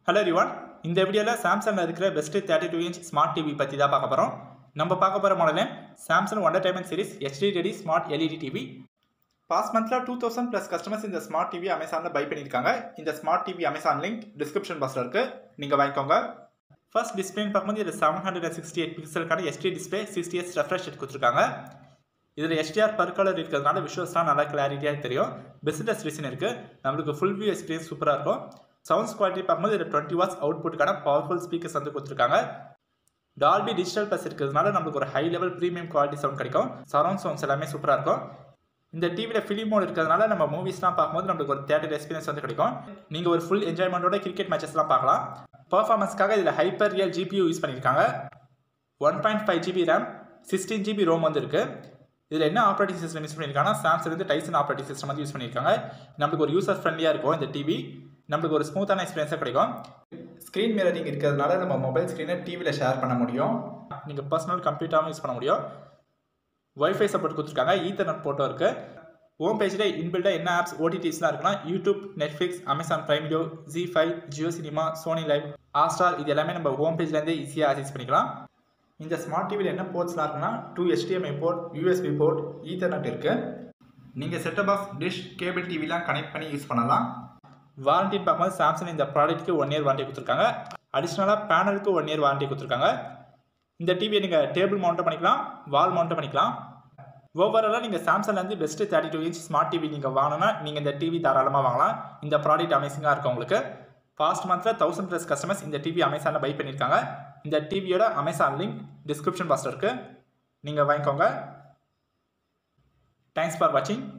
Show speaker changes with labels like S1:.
S1: hello ரிவான் இந்த வீடியோவில் சாம்சங்கில் இருக்கிற best thirty two inch smart TV பற்றி தான் பார்க்க போகிறோம் நம்ம பார்க்க போகிற மாடலே Samsung Wondertainment series HD ready smart LED TV past மந்தில் டூ தௌசண்ட் ப்ளஸ் கஸ்டமர்ஸ் இந்த ஸ்மார்ட் டிவி அமேசானில் பை பண்ணியிருக்காங்க இந்த smart TV Amazon link description பாக்ஸில் இருக்குது நீங்கள் வாங்கிக்கோங்க ஃபர்ஸ்ட் டிஸ்பிளேன்னு பார்க்கும்போது இது seven hundred and sixty eight பிக்சலுக்கான SD display sixty S refresh கொடுத்துருக்காங்க இதில் HDR பர் கலர் இருக்கிறதுனால விஷுவல்ஸ்லாம் நல்லா கிளாரிட்டியாக தெரியும் பெஸ்ட் ரெசல்யூஷன் இருக்குது நம்மளுக்கு ஃபுல் வியூ எக்ஸ்பீரியன்ஸ் சூப்பராக இருக்கும் சவுண்ட்ஸ் குவாலிட்டி பார்க்கும்போது இதில் டுவெண்ட்டி வாட்ஸ் அவுட்புட்டுக்கான பவர்ஃபுல் ஸ்பீக்கர்ஸ் வந்து கொடுத்துருக்காங்க டால்பி டிஜிட்டல் ப்ளஸ் இருக்கிறதுனால நம்மளுக்கு ஒரு high level premium quality sound கிடைக்கும் சரௌண்ட் சவுண்ட்ஸ் எல்லாமே சூப்பராக இருக்கும் இந்த டிவியில் ஃபிலிம் மோட் இருக்கிறதுனால நம்ம மூவிஸ்லாம் பார்க்கும்போது நம்மளுக்கு ஒரு தேட்டர் எக்ஸ்பீரியன்ஸ் வந்து கிடைக்கும் நீங்கள் ஒரு ஃபுல் என்ஜாய்மெண்ட்டோட கிரிக்கெட் மேட்சஸ்லாம் பார்க்கலாம் பர்ஃபார்மன்ஸ்க்காக இதில் ஹைப்பர் ரியல் ஜிபியூ யூஸ் பண்ணியிருக்காங்க one point five GB RAM sixteen GB ROM வந்து இருக்குது இதில் என்ன ஆப்ரேட்டிங் சிஸ்டம் யூஸ் பண்ணியிருக்காங்கன்னா சாம்சங் வந்து டைசன் ஆப்ரேட்டிங் சிஸ்டம் வந்து யூஸ் பண்ணியிருக்காங்க நம்மளுக்கு ஒரு யூசர் ஃப்ரெண்ட்லியாக இருக்கும் இந்த டிவி நம்மளுக்கு ஒரு ஸ்மூத்தான எக்ஸ்பீரியன்ஸாக கிடைக்கும் ஸ்க்ரீன் மிரரிங் இருக்கிறதுனால நம்ம மொபைல் ஸ்க்ரீனை டிவியில் ஷேர் பண்ண முடியும் நீங்கள் பர்சனல் கம்ப்யூட்டராகவும் யூஸ் பண்ண முடியும் ஒய்ஃபை சப்போர்ட் கொடுத்துருக்காங்க ஈத்தர்நெட் போட்டோ இருக்குது ஹோம் பேஜில் இன்பில்டாக என்ன ஆப்ஸ் ஓடிடிஸ்லாம் இருக்குன்னா YouTube Netflix Amazon Prime video Zee five Jio cinema Sony LIV Hotstar இது எல்லாமே நம்ம ஹோம் பேஜ்லேருந்தே ஈஸியாக ஆக்சஸ் பண்ணிக்கலாம் இந்த ஸ்மார்ட் டிவியில் என்ன போர்ட்ஸ்லாம் இருக்குன்னா two HDMI port USB port ethernet இருக்குது நீங்கள் செட்டப் பாக்ஸ் டிஷ் கேபிள் டிவிலாம் கனெக்ட் பண்ணி யூஸ் பண்ணலாம் வாரண்டின்னு பார்க்கும்போது சாம்சங் இந்த ப்ராடக்ட்டுக்கு ஒன் இயர் வாரண்டி கொடுத்துருக்காங்க அடிஷ்னலாக பேனலுக்கு ஒன் இயர் வாரண்டி கொடுத்துருக்காங்க இந்த டிவியை நீங்கள் டேபிள் மவுண்ட்டும் பண்ணிக்கலாம் வால் மவுண்ட்டும் பண்ணிக்கலாம் ஓவராலாக நீங்கள் சாம்சங்லேருந்து best thirty two inch smart TV நீங்கள் வாங்கினா நீங்கள் இந்த டிவி தாராளமாக வாங்கலாம் இந்த ப்ராடக்ட் அமேசிங்காக இருக்கும் உங்களுக்கு பாஸ்ட் மந்தில் தௌசண்ட் ப்ளஸ் கஸ்டமர்ஸ் இந்த டிவி அமேசானில் பை பண்ணியிருக்காங்க இந்த டிவியோட அமேசான் லிங்க் டிஸ்கிரிப்ஷன் பாக்ஸில் இருக்குது நீங்கள் வாங்கிக்கோங்க தேங்க்ஸ் ஃபார் வாட்சிங்